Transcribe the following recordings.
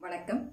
வணக்கம்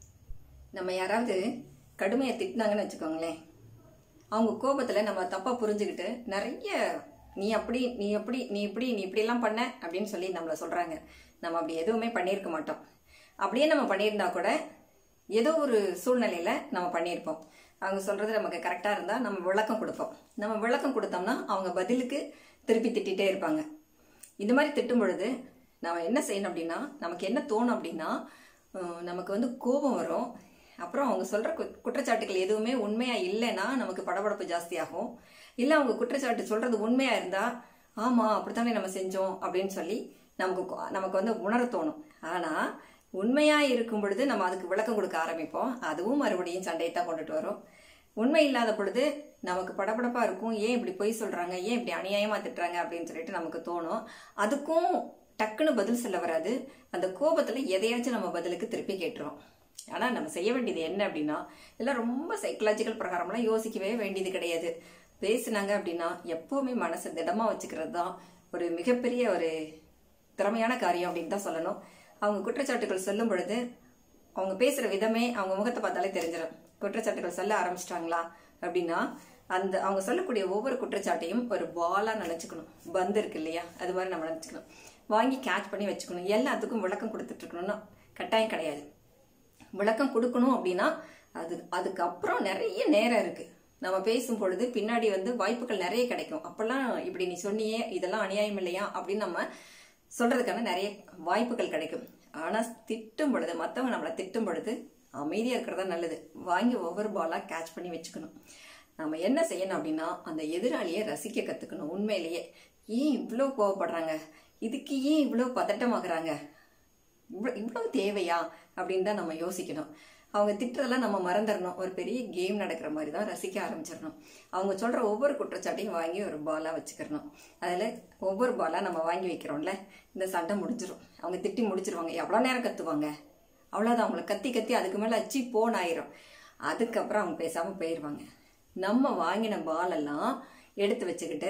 நம்ம யாராவது கடுமையாக திட்டினாங்கன்னு வச்சுக்கோங்களேன் அவங்க கோபத்தில் நம்ம தப்பாக புரிஞ்சுக்கிட்டு நிறைய நீ அப்படி நீ எப்படி நீ இப்படி நீ இப்படிலாம் பண்ண அப்படின்னு சொல்லி நம்மளை சொல்கிறாங்க நம்ம அப்படி எதுவுமே பண்ணியிருக்க மாட்டோம் அப்படியே நம்ம பண்ணியிருந்தா கூட ஏதோ ஒரு சூழ்நிலையில் நம்ம பண்ணியிருப்போம் அவங்க சொல்கிறது நமக்கு கரெக்டாக இருந்தால் நம்ம விளக்கம் கொடுப்போம் நம்ம விளக்கம் கொடுத்தோம்னா அவங்க பதிலுக்கு திருப்பி திட்டிகிட்டே இருப்பாங்க இந்த மாதிரி திட்டும் பொழுது நம்ம என்ன செய்யணும் அப்படின்னா நமக்கு என்ன தோணும் அப்படின்னா அஹ், நமக்கு வந்து கோபம் வரும் அப்புறம் அவங்க சொல்ற கு- குற்றச்சாட்டுகள் எதுவுமே உண்மையா இல்லைன்னா நமக்கு படபடப்பு ஜாஸ்தியாகும் இல்லை அவங்க குற்றச்சாட்டு சொல்றது உண்மையா இருந்தா ஆமா அப்படித்தானே நம்ம செஞ்சோம் அப்படின்னு சொல்லி நமக்கு கொ- நமக்கு வந்து உணர தோணும் ஆனா உண்மையா இருக்கும் பொழுது நம்ம அதுக்கு விளக்கம் கொடுக்க ஆரம்பிப்போம் அதுவும் மறுபடியும் சண்டையை தான் கொண்டுட்டு வரும் உண்மை இல்லாத பொழுது நமக்கு படபடப்பா இருக்கும் ஏன் இப்படி பொய் சொல்றாங்க ஏன் இப்படி அநியாயமா திட்டுறாங்க அப்படின்னு சொல்லிட்டு நமக்கு தோணும் அதுக்கும் டக்குன்னு பதில் சொல்ல வராது அந்த கோபத்துல எதையாச்சும் நம்ம பதிலுக்கு திருப்பி கேட்டுரும் ஆனா நம்ம செய்ய வேண்டியது என்ன அப்படின்னா இதெல்லாம் ரொம்ப சைக்கலாஜிக்கல் பிரகாரம்லாம் யோசிக்கவே வேண்டியது கிடையாது பேசுனாங்க அப்படின்னா எப்பவுமே மனசை திடமா வச்சுக்கிறது தான் ஒரு மிகப்பெரிய ஒரு திறமையான காரியம் அப்படின்னு தான் சொல்லணும் அவங்க குற்றச்சாட்டுகள் சொல்லும் பொழுது அவங்க பேசுற விதமே அவங்க முகத்தை பார்த்தாலே தெரிஞ்சிடும் குற்றச்சாட்டுகள் சொல்ல ஆரம்பிச்சிட்டாங்களா அப்படின்னா அந்த அவங்க சொல்லக்கூடிய ஒவ்வொரு குற்றச்சாட்டையும் ஒரு பாலா நினைச்சுக்கணும் பந்து இருக்கு இல்லையா அது மாதிரி நம்ம நினைச்சுக்கணும் வாங்கி கேட்ச் பண்ணி வச்சுக்கணும் எல்லாத்துக்கும் விளக்கம் கொடுத்துட்டு இருக்கணும்னா கட்டாயம் கிடையாது விளக்கம் கொடுக்கணும் அப்படின்னா அது அதுக்கப்புறம் நிறைய நேரம் இருக்கு நம்ம பேசும் பொழுது பின்னாடி வந்து வாய்ப்புகள் நிறைய கிடைக்கும் அப்பெல்லாம் இப்படி நீ சொன்னியே இதெல்லாம் அநியாயம் இல்லையா அப்படின்னு நம்ம சொல்றதுக்கான நிறைய வாய்ப்புகள் கிடைக்கும் ஆனா திட்டும் பொழுது மத்தவங்க நம்மளை திட்டும் பொழுது அமைதியா இருக்கிறதா நல்லது வாங்கி ஒவ்வொரு பாலா கேட்ச் பண்ணி வச்சுக்கணும் நம்ம என்ன செய்யணும் அப்படின்னா அந்த எதிராளியை ரசிக்க கத்துக்கணும் உண்மையிலேயே ஏன் இவ்வளோ கோவப்படுறாங்க இதுக்கு ஏன் இவ்வளோ பதட்டமாகறாங்க இவ்வளோ இவ்வளவு தேவையா அப்படின்னு தான் நம்ம யோசிக்கணும் அவங்க திட்டுறதெல்லாம் நம்ம மறந்துடணும் ஒரு பெரிய கேம் நடக்கிற மாதிரி தான் ரசிக்க ஆரம்பிச்சிடணும் அவங்க சொல்ற ஒவ்வொரு குற்றச்சாட்டையும் வாங்கி ஒரு பாலா வச்சுக்கிறணும் அதில் ஒவ்வொரு பாலா நம்ம வாங்கி வைக்கிறோம்ல இந்த சண்டை முடிஞ்சிரும் அவங்க திட்டி முடிச்சிருவாங்க எவ்வளோ நேரம் கத்துவாங்க அவ்வளோதான் அவங்கள கத்தி கத்தி அதுக்கு மேலே அச்சி போன் ஆயிரும் அதுக்கப்புறம் அவங்க பேசாமல் போயிடுவாங்க நம்ம வாங்கின பாலெல்லாம் எடுத்து வச்சுக்கிட்டு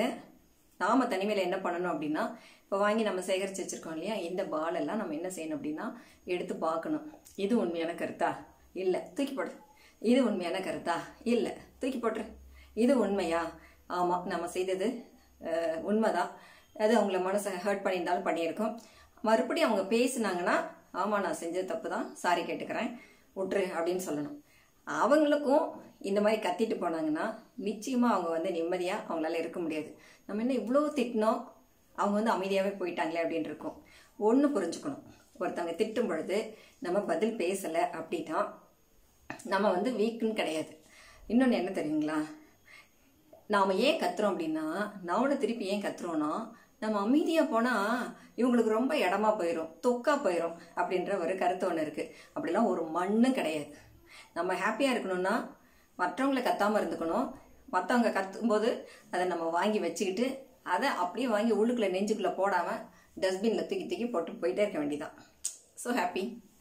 நாம தனிமையில் என்ன பண்ணணும் அப்படின்னா இப்போ வாங்கி நம்ம சேகரித்து வச்சிருக்கோம் இல்லையா இந்த பால் எல்லாம் நம்ம என்ன செய்யணும் அப்படின்னா எடுத்து பார்க்கணும் இது உண்மையான கருத்தா இல்லை தூக்கி போடு இது உண்மையான கருத்தா இல்லை தூக்கி போட்டுரு இது உண்மையா ஆமாம் நம்ம செய்தது அஹ், உண்மைதான் அது அவங்கள மனசை ஹர்ட் பண்ணியிருந்தாலும் பண்ணியிருக்கோம் மறுபடியும் அவங்க பேசுனாங்கன்னா ஆமாம் நான் செஞ்சது தப்பு தான் சாரி கேட்டுக்கிறேன் விட்டுரு அப்படின்னு சொல்லணும் அவங்களுக்கும் இந்த மாதிரி கத்திட்டு போனாங்கன்னா நிச்சயமா அவங்க வந்து நிம்மதியா அவங்களால இருக்க முடியாது நம்ம என்ன இவ்வளோ திட்டினோம் அவங்க வந்து அமைதியாவே போயிட்டாங்களே அப்படின்னு இருக்கும் ஒன்று புரிஞ்சுக்கணும் ஒருத்தவங்க திட்டும் பொழுது நம்ம பதில் பேசலை அப்படின்னா நம்ம வந்து வீக்குன்னு கிடையாது இன்னொன்று என்ன தெரியுங்களா நாம ஏன் கத்துறோம் அப்படின்னா நாமளும் திருப்பி ஏன் கத்துறோம்னா நம்ம அமைதியா போனா இவங்களுக்கு ரொம்ப இடமா போயிடும் தொக்கா போயிடும் அப்படின்ற ஒரு கருத்து ஒன்று இருக்கு அப்படிலாம் ஒரு மண்ணும் கிடையாது நம்ம ஹாப்பியா இருக்கணும்னா மற்றவங்களை கத்தாம இருந்துக்கணும் மற்றவங்க கத்தும்போது அதை நம்ம வாங்கி வச்சுக்கிட்டு அதை அப்படியே வாங்கி உள்ளுக்குள்ள நெஞ்சுக்குள்ள போடாம டஸ்ட்பின்ல தூக்கி தூக்கி போட்டு போயிட்டே இருக்க வேண்டியதான் ஸோ ஹாப்பி